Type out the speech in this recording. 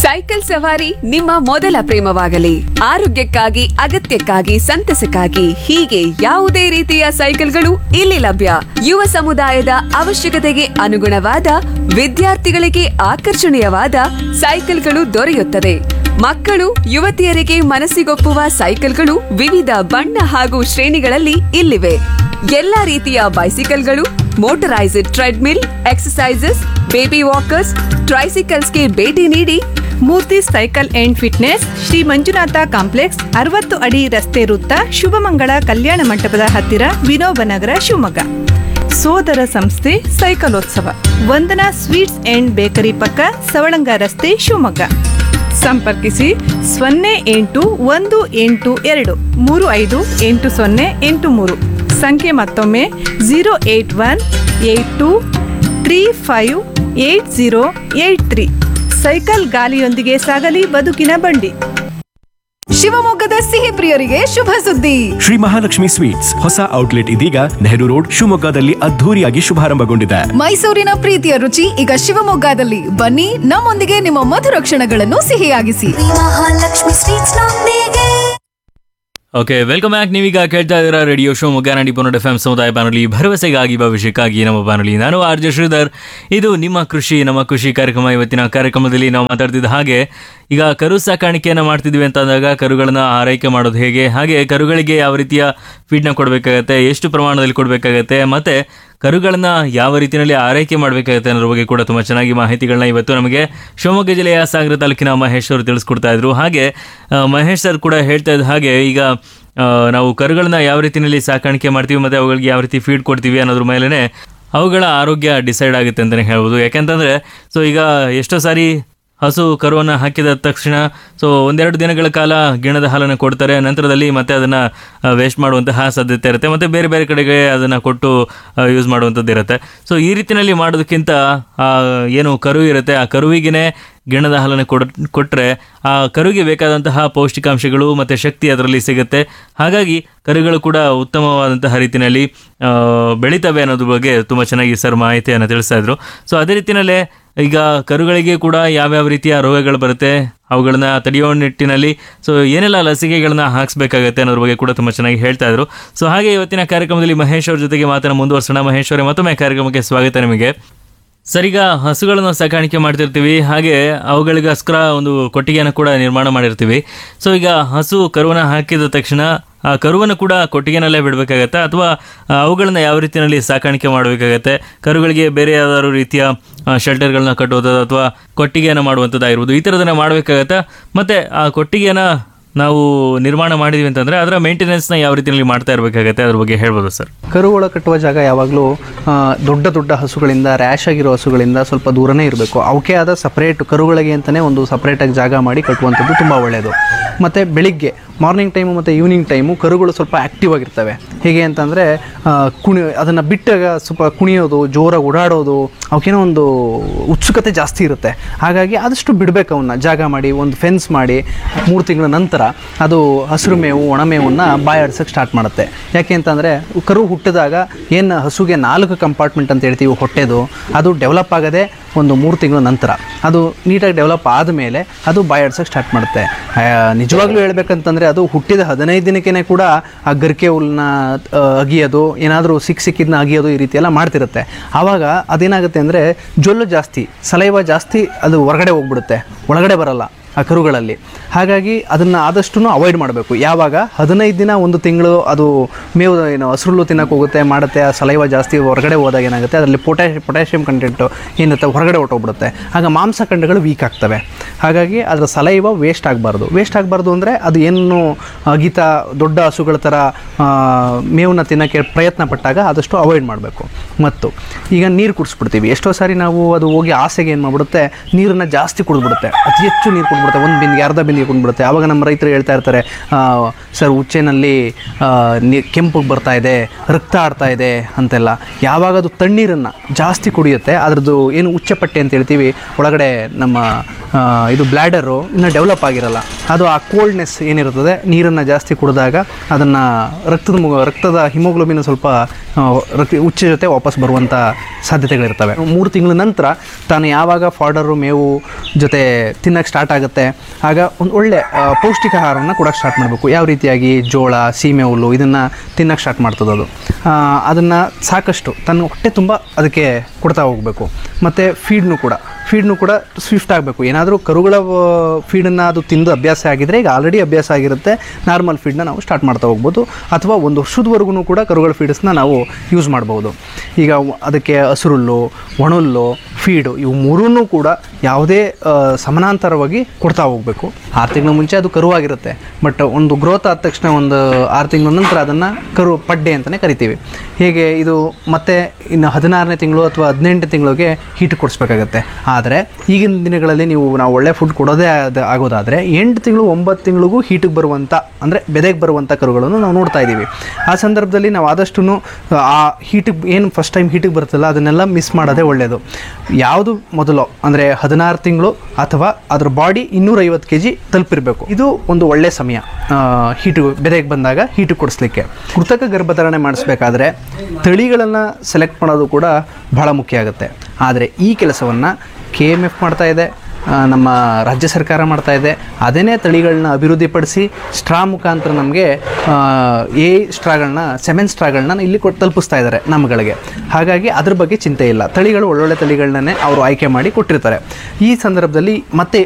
cycle ಸವಾರಿ ನಿಮ್ಮ ಮೊದಲ ಪ್ರೇಮವಾಗಲಿ ಆರೋಗ್ಯಕ್ಕಾಗಿ ಅಗತ್ಯಕ್ಕಾಗಿ ಸಂತಸಕ್ಕಾಗಿ ಹೀಗೆ ಯಾವುದೇ ರೀತಿಯ ಸೈಕಲ್ಗಳು ಇಲ್ಲಿ ಲಭ್ಯ ಯುವ ಸಮುದಾಯದ ಅವಶ್ಯಕತೆಗೆ ಅನುಗುಣವಾದ ವಿದ್ಯಾರ್ಥಿಗಳಿಗೆ ಆಕರ್ಷಣೀಯವಾದ ಸೈಕಲ್ಗಳು ದೊರೆಯುತ್ತದೆ ಮಕ್ಕಳು ಯುವತಿಯರಿಗೆ ಮನಸ್ಸಿಗೊಪ್ಪುವ ಸೈಕಲ್ಗಳು ವಿವಿಧ ಬಣ್ಣ ಹಾಗೂ ಶ್ರೇಣಿಗಳಲ್ಲಿ ಇಲ್ಲಿವೆ ಎಲ್ಲಾ ರೀತಿಯ ಬೈಸಿಕಲ್ಗಳು motorised treadmill exercises baby walkers ಟ್ರೈಸಿಕಲ್ಸ್ಗೆ ಭೇಟಿ ನೀಡಿ Murthy cycle and fitness Shri Manjunatha complex ಅರವತ್ತು ಅಡಿ ರಸ್ತೆ ವೃತ್ತ ಶುಭಮಂಗಳ ಕಲ್ಯಾಣ ಮಂಟಪದ ಹತ್ತಿರ ವಿನೋಬ ನಗರ ಶಿವಮೊಗ್ಗ ಸೋದರ ಸಂಸ್ಥೆ ಸೈಕಲೋತ್ಸವ ವಂದನಾ ಸ್ವೀಟ್ಸ್ ಅಂಡ್ ಬೇಕರಿ ಪಕ್ಕ ಸವಳಂಗ ರಸ್ತೆ ಶಿವಮೊಗ್ಗ ಸಂಪರ್ಕಿಸಿ ಸೊನ್ನೆ ಎಂಟು ಒಂದು ಎಂಟು ಎರಡು ಮೂರು ಐದು ಎಂಟು ಸೊನ್ನೆ ಎಂಟು ಮೂರು ಸಂಖ್ಯೆ ಮತ್ತೊಮ್ಮೆ zero eight one eight two three five eight zero eight three cycle ಗಾಲಿಯೊಂದಿಗೆ ಸಾಗಲಿ ಬದುಕಿನ ಬಂಡಿ ಶಿವಮೊಗ್ಗದ ಸಿಹಿ ಪ್ರಿಯರಿಗೆ ಶುಭ ಸುದ್ದಿ ಶ್ರೀ ಮಹಾಲಕ್ಷ್ಮಿ ಸ್ವೀಟ್ಸ್ ಹೊಸ ಔಟ್ಲೆಟ್ ಇದೀಗ ನೆಹರು ರೋಡ್ ಶಿವಮೊಗ್ಗದಲ್ಲಿ ಅದ್ಧೂರಿಯಾಗಿ ಶುಭಾರಂಭಗೊಂಡಿದೆ ಮೈಸೂರಿನ ಪ್ರೀತಿಯ ರುಚಿ ಈಗ ಶಿವಮೊಗ್ಗದಲ್ಲಿ ಬನ್ನಿ ನಮ್ಮೊಂದಿಗೆ ನಿಮ್ಮ ಮಧುರ ಕ್ಷಣಗಳನ್ನು ಸಿಹಿಯಾಗಿಸಿ ಮಹಾಲಕ್ಷ್ಮಿ ಸ್ವೀಟ್ಸ್ ನೊಂದಿಗೆ ಓಕೆ ವೆಲ್ಕಮ್ ಬ್ಯಾಕ್ ನೀವೀಗ ಕೇಳ್ತಾ ಇದ್ದೀರಾ ರೇಡಿಯೋ ಶೋ ಮುಗ್ಗಾನಡಿ ಪುನರ್ ಎಫ್ ಎಂ ಸಮುದಾಯ ಬಾನುಲಿ ಭರವಸೆಗಾಗಿ ಭವಿಷ್ಯಕ್ಕಾಗಿ ನಮ್ಮ ಬಾನುಲಿ ನಾನು ಆರ್ ಜೆ ಶ್ರೀಧರ್ ಇದು ನಿಮ್ಮ ಕೃಷಿ ನಮ್ಮ ಕೃಷಿ ಕಾರ್ಯಕ್ರಮ ಇವತ್ತಿನ ಕಾರ್ಯಕ್ರಮದಲ್ಲಿ ನಾವು ಮಾತಾಡ್ತಿದ್ದ ಹಾಗೆ ಈಗ ಕರು ಸಾಕಾಣಿಕೆಯನ್ನು ಮಾಡ್ತಿದ್ವಿ ಅಂತ ಅಂದಾಗ ಕರುಗಳನ್ನ ಆರೈಕೆ ಮಾಡೋದು ಹೇಗೆ ಹಾಗೆ ಕರುಗಳಿಗೆ ಯಾವ ರೀತಿಯ ಫೀಡ್ನ ಕೊಡಬೇಕಾಗತ್ತೆ ಎಷ್ಟು ಪ್ರಮಾಣದಲ್ಲಿ ಕೊಡಬೇಕಾಗತ್ತೆ ಮತ್ತೆ ಕರುಗಳನ್ನ ಯಾವ ರೀತಿಯಲ್ಲಿ ಆರೈಕೆ ಮಾಡಬೇಕಾಗುತ್ತೆ ಅನ್ನೋದ್ರ ಬಗ್ಗೆ ಕೂಡ ತುಂಬ ಚೆನ್ನಾಗಿ ಮಾಹಿತಿಗಳನ್ನ ಇವತ್ತು ನಮಗೆ ಶಿವಮೊಗ್ಗ ಜಿಲ್ಲೆಯ ಸಾಗರ ತಾಲೂಕಿನ ಮಹೇಶ್ ಅವರು ತಿಳಿಸ್ಕೊಡ್ತಾ ಇದ್ರು ಹಾಗೆ ಆ, ಮಹೇಶ್ ಸರ್ ಕೂಡ ಹೇಳ್ತಾ ಇದ್ದ ಹಾಗೆ ಈಗ ಆ, ನಾವು ಕರುಗಳನ್ನ ಯಾವ ರೀತಿಯಲ್ಲಿ ಸಾಕಾಣಿಕೆ ಮಾಡ್ತೀವಿ ಮತ್ತು ಅವುಗಳಿಗೆ ಯಾವ ರೀತಿ ಫೀಡ್ ಕೊಡ್ತೀವಿ ಅನ್ನೋದ್ರ ಮೇಲೇ ಅವುಗಳ ಆರೋಗ್ಯ ಡಿಸೈಡ್ ಆಗುತ್ತೆ ಅಂತಲೇ ಹೇಳ್ಬೋದು ಯಾಕೆಂತಂದರೆ ಸೊ ಈಗ ಎಷ್ಟೋ ಸಾರಿ ಹಸು ಕರುವನ್ನು ಹಾಕಿದ ತಕ್ಷಣ ಸೊ ಒಂದೆರಡು ದಿನಗಳ ಕಾಲ ಗಿಣದ ಹಾಲನ್ನು ಕೊಡ್ತಾರೆ ನಂತರದಲ್ಲಿ ಮತ್ತೆ ಅದನ್ನು ವೇಸ್ಟ್ ಮಾಡುವಂತಹ ಸಾಧ್ಯತೆ ಇರುತ್ತೆ ಮತ್ತು ಬೇರೆ ಬೇರೆ ಕಡೆಗೆ ಅದನ್ನು ಕೊಟ್ಟು ಯೂಸ್ ಮಾಡುವಂಥದ್ದು ಇರುತ್ತೆ ಸೊ ಈ ರೀತಿಯಲ್ಲಿ ಮಾಡೋದಕ್ಕಿಂತ ಆ, ಏನು ಕರು ಇರುತ್ತೆ ಆ ಕರುವಿಗೆ ಗಿಣದ ಹಾಲನ್ನು ಕೊಡ ಕೊಟ್ಟರೆ ಆ ಕರುವಿಗೆ ಬೇಕಾದಂತಹ ಪೌಷ್ಟಿಕಾಂಶಗಳು ಮತ್ತು ಶಕ್ತಿ ಅದರಲ್ಲಿ ಸಿಗುತ್ತೆ ಹಾಗಾಗಿ ಕರುಗಳು ಕೂಡ ಉತ್ತಮವಾದಂತಹ ರೀತಿಯಲ್ಲಿ ಆ, ಬೆಳೀತವೆ ಅನ್ನೋದ್ರ ಬಗ್ಗೆ ತುಂಬ ಚೆನ್ನಾಗಿ ಸರ್ ಮಾಹಿತಿಯನ್ನು ತಿಳಿಸ್ತಾ ಇದ್ರು ಸೊ ಅದೇ ರೀತಿಯಲ್ಲೇ ಈಗ ಕರುಗಳಿಗೆ ಕೂಡ ಯಾವ್ಯಾವ ರೀತಿಯ ರೋಗಗಳು ಬರುತ್ತೆ ಅವುಗಳನ್ನ ತಡೆಯೋ ನಿಟ್ಟಿನಲ್ಲಿ ಸೊ ಏನೆಲ್ಲ ಲಸಿಕೆಗಳನ್ನ ಹಾಕ್ಸ್ಬೇಕಾಗತ್ತೆ ಅನ್ನೋದ್ರ ಬಗ್ಗೆ ಕೂಡ ತುಂಬ ಚೆನ್ನಾಗಿ ಹೇಳ್ತಾ ಇದ್ರು ಸೊ ಹಾಗೆ ಇವತ್ತಿನ ಕಾರ್ಯಕ್ರಮದಲ್ಲಿ ಮಹೇಶ್ ಅವ್ರ ಜೊತೆಗೆ ಮಾತನ್ನು ಮುಂದುವರ್ಸೋಣ ಮಹೇಶ್ ಅವರೇ ಮತ್ತೊಮ್ಮೆ ಕಾರ್ಯಕ್ರಮಕ್ಕೆ ಸ್ವಾಗತ ನಿಮಗೆ ಸರ್ ಈಗ ಹಸುಗಳನ್ನು ಸಾಕಾಣಿಕೆ ಮಾಡ್ತಿರ್ತೀವಿ ಹಾಗೆ ಅವುಗಳಿಗೋಸ್ಕರ ಒಂದು ಕೊಟ್ಟಿಗೆಯನ್ನು ಕೂಡ ನಿರ್ಮಾಣ ಮಾಡಿರ್ತೀವಿ ಸೊ ಈಗ ಹಸು ಕರುವನ್ನು ಹಾಕಿದ ತಕ್ಷಣ ಆ ಕರುವನ್ನು ಕೂಡ ಕೊಟ್ಟಿಗೆನಲ್ಲೇ ಬಿಡಬೇಕಾಗತ್ತೆ ಅಥವಾ ಆ, ಅವುಗಳನ್ನ ಯಾವ ರೀತಿಯಲ್ಲಿ ಸಾಕಾಣಿಕೆ ಮಾಡಬೇಕಾಗತ್ತೆ ಕರುಗಳಿಗೆ ಬೇರೆ ಯಾವ್ದಾದ್ರು ರೀತಿಯ ಶೆಲ್ಟರ್ಗಳನ್ನ ಕಟ್ಟುವುದು ಅಥವಾ ಕೊಟ್ಟಿಗೆಯನ್ನು ಮಾಡುವಂಥದ್ದಾಗಿರ್ಬೋದು ಈ ಥರದನ್ನ ಮಾಡಬೇಕಾಗತ್ತಾ ಮತ್ತು ಆ ಕೊಟ್ಟಿಗೆನ ನಾವು ನಿರ್ಮಾಣ ಮಾಡಿದ್ವಿ ಅಂತಂದರೆ ಅದರ ಮೇಂಟೆನೆನ್ಸ್ನ ಯಾವ ರೀತಿಯಲ್ಲಿ ಮಾಡ್ತಾ ಇರಬೇಕಾಗತ್ತೆ ಅದ್ರ ಬಗ್ಗೆ ಹೇಳ್ಬೋದು ಸರ್ ಕರುಗಳ ಕಟ್ಟುವ ಜಾಗ ಯಾವಾಗಲೂ ಆ, ದೊಡ್ಡ ದೊಡ್ಡ ಹಸುಗಳಿಂದ ರ್ಯಾಶ್ ಆಗಿರೋ ಹಸುಗಳಿಂದ ಸ್ವಲ್ಪ ದೂರನೇ ಇರಬೇಕು ಅವಕ್ಕೆ ಆದ ಸಪ್ರೇಟ್ ಕರುಗಳಿಗೆ ಅಂತಲೇ ಒಂದು ಸಪ್ರೇಟಾಗಿ ಜಾಗ ಮಾಡಿ ಕಟ್ಟುವಂಥದ್ದು ತುಂಬ ಒಳ್ಳೆಯದು ಮತ್ತು ಬೆಳಿಗ್ಗೆ ಮಾರ್ನಿಂಗ್ ಟೈಮು ಮತ್ತು ಈವ್ನಿಂಗ್ ಟೈಮು ಕರುಗಳು ಸ್ವಲ್ಪ ಆ್ಯಕ್ಟಿವ್ ಆಗಿರ್ತವೆ ಹೇಗೆ ಅಂತಂದರೆ ಕುಣಿ ಅದನ್ನು ಬಿಟ್ಟಾಗ ಸ್ವಲ್ಪ ಕುಣಿಯೋದು ಜೋರಾಗಿ ಓಡಾಡೋದು ಅವಕ್ಕೇನೋ ಒಂದು ಉತ್ಸುಕತೆ ಜಾಸ್ತಿ ಇರುತ್ತೆ ಹಾಗಾಗಿ ಆದಷ್ಟು ಬಿಡಬೇಕು ಅವನ್ನ ಜಾಗ ಮಾಡಿ ಒಂದು ಫೆನ್ಸ್ ಮಾಡಿ ಮೂರು ತಿಂಗಳ ನಂತರ ಅದು ಹಸಿರು ಮೇವು ಒಣಮೇವನ್ನು ಬಾಯಾಡ್ಸೋಕ್ಕೆ ಸ್ಟಾರ್ಟ್ ಮಾಡುತ್ತೆ ಯಾಕೆ ಅಂತಂದರೆ ಕರು ಹುಟ್ಟಿದಾಗ ಏನು ಹಸುಗೆ ನಾಲ್ಕು ಕಂಪಾರ್ಟ್ಮೆಂಟ್ ಅಂತ ಹೇಳ್ತೀವಿ ಹೊಟ್ಟೆದು ಅದು ಡೆವಲಪ್ ಆಗದೆ ಒಂದು ಮೂರು ತಿಂಗಳ ನಂತರ ಅದು ನೀಟಾಗಿ ಡೆವಲಪ್ ಆದಮೇಲೆ ಅದು ಬಾಯಾಡ್ಸೋಕ್ಕೆ ಸ್ಟಾರ್ಟ್ ಮಾಡುತ್ತೆ ಆ, ನಿಜವಾಗ್ಲೂ ಹೇಳ್ಬೇಕಂತಂದರೆ ಅದು ಹುಟ್ಟಿದ ಹದಿನೈದು ದಿನಕ್ಕೇ ಕೂಡ ಆ ಗರಿಕೆ ಹುಲ್ಲನ್ನ ಆ, ಅಗಿಯೋದು ಏನಾದರೂ ಸಿಕ್ಕ ಸಿಕ್ಕಿದ್ನ ಅಗಿಯೋದು ಈ ರೀತಿ ಎಲ್ಲ ಮಾಡ್ತಿರುತ್ತೆ ಆವಾಗ ಅದೇನಾಗುತ್ತೆ ಅಂದರೆ ಜೊಲ್ಲು ಜಾಸ್ತಿ ಸಲೈವ ಜಾಸ್ತಿ ಅದು ಹೊರಗಡೆ ಹೋಗ್ಬಿಡುತ್ತೆ ಒಳಗಡೆ ಬರಲ್ಲ ಆ ಕರುಗಳಲ್ಲಿ ಹಾಗಾಗಿ ಅದನ್ನು ಆದಷ್ಟು ಅವಾಯ್ಡ್ ಮಾಡಬೇಕು ಯಾವಾಗ ಹದಿನೈದು ದಿನ ಒಂದು ತಿಂಗಳು ಅದು ಮೇವು ಏನು ಹಸಿರುಳ್ಳು ತಿನ್ನಕ್ಕೆ ಹೋಗುತ್ತೆ ಮಾಡುತ್ತೆ ಆ ಸಲೈವ ಜಾಸ್ತಿ ಹೊರಗಡೆ ಹೋದಾಗ ಏನಾಗುತ್ತೆ ಅದರಲ್ಲಿ ಪೊಟ್ಯಾಶ್ ಪೊಟ್ಯಾಷಿಯಂ ಕಂಟೆಂಟು ಏನಿರುತ್ತೆ ಹೊರಗಡೆ ಹೊಟ್ಟೋಗ್ಬಿಡುತ್ತೆ ಆಗ ಮಾಂಸಖಂಡಗಳು ವೀಕ್ ಆಗ್ತವೆ ಹಾಗಾಗಿ ಅದರ ಸಲೈವ ವೇಸ್ಟ್ ಆಗಬಾರ್ದು ವೇಸ್ಟ್ ಆಗಬಾರ್ದು ಅಂದರೆ ಅದು ಏನು ಅಗಿತ ದೊಡ್ಡ ಹಸುಗಳ ಥರ ಆ, ಮೇವನ್ನ ತಿನ್ನೋಕ್ಕೆ ಪ್ರಯತ್ನ ಪಟ್ಟಾಗ ಆದಷ್ಟು ಅವಾಯ್ಡ್ ಮಾಡಬೇಕು ಮತ್ತು ಈಗ ನೀರು ಕುಡಿಸ್ಬಿಡ್ತೀವಿ ಎಷ್ಟೋ ಸಾರಿ ನಾವು ಅದು ಹೋಗಿ ಆಸೆಗೆ ಏನು ಮಾಡ್ಬಿಡುತ್ತೆ ನೀರನ್ನು ಜಾಸ್ತಿ ಕುಡಿದ್ಬಿಡುತ್ತೆ ಅತಿ ಹೆಚ್ಚು ನೀರು ಕುಡಿದ್ಬಿಡುತ್ತೆ ಒಂದು ಬಿಂದಿಗೆ ಅರ್ಧ ಬಿಂದಿಗೆ ಕುಡಿದ್ಬಿಡುತ್ತೆ ಆವಾಗ ನಮ್ಮ ರೈತರು ಹೇಳ್ತಾ ಇರ್ತಾರೆ ಆ, ಸರ್ ಉಚ್ಚೆನಲ್ಲಿ ಆ, ನೀ ಕೆಂಪಗೆ ಬರ್ತಾ ಇದೆ ರಕ್ತ ಆಡ್ತಾ ಇದೆ ಅಂತೆಲ್ಲ ಯಾವಾಗ ಅದು ತಣ್ಣೀರನ್ನು ಜಾಸ್ತಿ ಕುಡಿಯುತ್ತೆ ಅದ್ರದ್ದು ಏನು ಉಚ್ಚಪಟ್ಟೆ ಅಂತ ಹೇಳ್ತೀವಿ ಒಳಗಡೆ ನಮ್ಮ ಆ, ಇದು ಬ್ಲ್ಯಾಡರು ಇನ್ನೂ ಡೆವಲಪ್ ಆಗಿರಲ್ಲ ಅದು ಆ ಕೋಲ್ಡ್ನೆಸ್ ಏನಿರ್ತದೆ ನೀರನ್ನು ಜಾಸ್ತಿ ಕುಡಿದಾಗ ಅದನ್ನು ರಕ್ತದ ಮು- ರಕ್ತದ ಹಿಮೋಗ್ಲೋಬಿನ್ ಸ್ವಲ್ಪ ಆ, ರಕ್ತ ಉಚ್ಚ ಜೊತೆ ವಾಪಸ್ ಬರುವಂಥ ಸಾಧ್ಯತೆಗಳಿರ್ತವೆ ಮೂರು ತಿಂಗಳ ನಂತರ ತಾನು ಯಾವಾಗ ಫಾಡರು ಮೇವು ಜೊತೆ ತಿನ್ನಕ್ಕೆ ಸ್ಟಾರ್ಟ್ ಆಗುತ್ತೆ ಆಗ ಒಂದು ಒಳ್ಳೆ ಆ, ಪೌಷ್ಟಿಕ ಆಹಾರವನ್ನು ಕೊಡೋಕ್ಕೆ ಸ್ಟಾರ್ಟ್ ಮಾಡಬೇಕು ಯಾವ ರೀತಿಯಾಗಿ ಜೋಳ ಸೀಮೆ ಹುಲ್ಲು ಇದನ್ನು ತಿನ್ನಕ್ಕೆ ಸ್ಟಾರ್ಟ್ ಮಾಡ್ತದೆ ಅದು ಅದನ್ನು ಸಾಕಷ್ಟು ತನ್ನ ಹೊಟ್ಟೆ ತುಂಬ ಅದಕ್ಕೆ ಕೊಡ್ತಾ ಹೋಗಬೇಕು ಮತ್ತು ಫೀಡ್ನು ಕೂಡ ಫೀಡ್ನು ಕೂಡ ಸ್ವಿಫ್ಟ್ ಆಗಬೇಕು ಏನಾದರೂ ಕರುಗಳ ಫೀಡನ್ನು ಅದು ತಿಂದು ಅಭ್ಯಾಸ ಆಗಿದ್ರೆ ಈಗ ಆಲ್ರೆಡಿ ಅಭ್ಯಾಸ ಆಗಿರುತ್ತೆ ನಾರ್ಮಲ್ ಫೀಡ್ನ ನಾವು ಸ್ಟಾರ್ಟ್ ಮಾಡ್ತಾ ಹೋಗ್ಬೋದು ಅಥವಾ ಒಂದು ವರ್ಷದವರೆಗೂ ಕೂಡ ಕರುಗಳ ಫೀಡ್ಸ್ನ ನಾವು ಯೂಸ್ ಮಾಡ್ಬೋದು ಈಗ ವ- ಅದಕ್ಕೆ ಹಸುರುಲ್ಲು ಒಣಹುಲ್ಲು ಫೀಡು ಇವು ಮೂರೂ ಕೂಡ ಯಾವುದೇ ಆ, ಸಮಾನಾಂತರವಾಗಿ ಕೊಡ್ತಾ ಹೋಗಬೇಕು ಆರು ತಿಂಗಳ ಮುಂಚೆ ಅದು ಕರುವಾಗಿರುತ್ತೆ ಬಟ್ ಒಂದು ಗ್ರೋತ್ ಆದ ತಕ್ಷಣ ಒಂದು ಆರು ತಿಂಗಳ ನಂತರ ಅದನ್ನು ಕರು ಪಡ್ಡೆ ಅಂತಲೇ ಕರಿತೀವಿ ಹೇಗೆ ಇದು ಮತ್ತೆ ಇನ್ನು ಹದಿನಾರನೇ ತಿಂಗಳು ಅಥವಾ ಹದಿನೆಂಟನೇ ತಿಂಗಳಿಗೆ ಹೀಟ್ ಕೊಡಿಸ್ಬೇಕಾಗತ್ತೆ ಆದರೆ ಈಗಿನ ದಿನಗಳಲ್ಲಿ ನೀವು ನಾವು ಒಳ್ಳೆ ಫುಡ್ ಕೊಡೋದೇ ಆದ ಆಗೋದಾದರೆ ಎಂಟು ತಿಂಗಳು ಒಂಬತ್ತು ತಿಂಗಳಿಗೂ ಹೀಟಿಗೆ ಬರುವಂಥ ಅಂದರೆ ಬೆದೆಗೆ ಬರುವಂಥ ಕರುಗಳನ್ನು ನಾವು ನೋಡ್ತಾ ಇದ್ದೀವಿ ಆ ಸಂದರ್ಭದಲ್ಲಿ ನಾವು ಆದಷ್ಟು ಆ ಹೀಟಿಗೆ ಏನು ಫಸ್ಟ್ ಟೈಮ್ ಹೀಟಿಗೆ ಬರುತ್ತಲ್ಲ ಅದನ್ನೆಲ್ಲ ಮಿಸ್ ಮಾಡೋದೇ ಒಳ್ಳೆಯದು ಯಾವುದು ಮೊದಲು ಅಂದರೆ ಹದಿನಾರು ತಿಂಗಳು ಅಥವಾ ಅದ್ರ ಬಾಡಿ ಇನ್ನೂರೈವತ್ತು ಕೆ ಜಿ ತಲುಪಿರಬೇಕು ಇದು ಒಂದು ಒಳ್ಳೆಯ ಸಮಯ ಹೀಟು ಬೆದೆಗೆ ಬಂದಾಗ ಹೀಟು ಕೊಡಿಸ್ಲಿಕ್ಕೆ ಕೃತಕ ಗರ್ಭಧಾರಣೆ ಮಾಡಿಸ್ಬೇಕಾದ್ರೆ ತಳಿಗಳನ್ನು ಸೆಲೆಕ್ಟ್ ಮಾಡೋದು ಕೂಡ ಬಹಳ ಮುಖ್ಯ ಆಗುತ್ತೆ ಆದರೆ ಈ ಕೆಲಸವನ್ನು ಕೆ ಎಮ್ ಎಫ್ ಮಾಡ್ತಾ ಇದೆ ಆ, ನಮ್ಮ ರಾಜ್ಯ ಸರ್ಕಾರ ಮಾಡ್ತಾ ಇದೆ ಅದೇನೇ ತಳಿಗಳನ್ನ ಅಭಿವೃದ್ಧಿಪಡಿಸಿ ಸ್ಟ್ರಾ ಮುಖಾಂತರ ನಮಗೆ ಎ ಸ್ಟ್ರಾಗಳನ್ನ ಸೆವೆನ್ ಸ್ಟ್ರಾಗಳನ್ನ ಇಲ್ಲಿ ಕೊಟ್ಟು ತಲುಪಿಸ್ತಾ ಇದ್ದಾರೆ ನಮ್ಮಗಳಿಗೆ ಹಾಗಾಗಿ ಅದ್ರ ಬಗ್ಗೆ ಚಿಂತೆ ಇಲ್ಲ ತಳಿಗಳು ಒಳ್ಳೊಳ್ಳೆ ತಳಿಗಳನ್ನೇ ಅವರು ಆಯ್ಕೆ ಮಾಡಿ ಕೊಟ್ಟಿರ್ತಾರೆ ಈ ಸಂದರ್ಭದಲ್ಲಿ ಮತ್ತೆ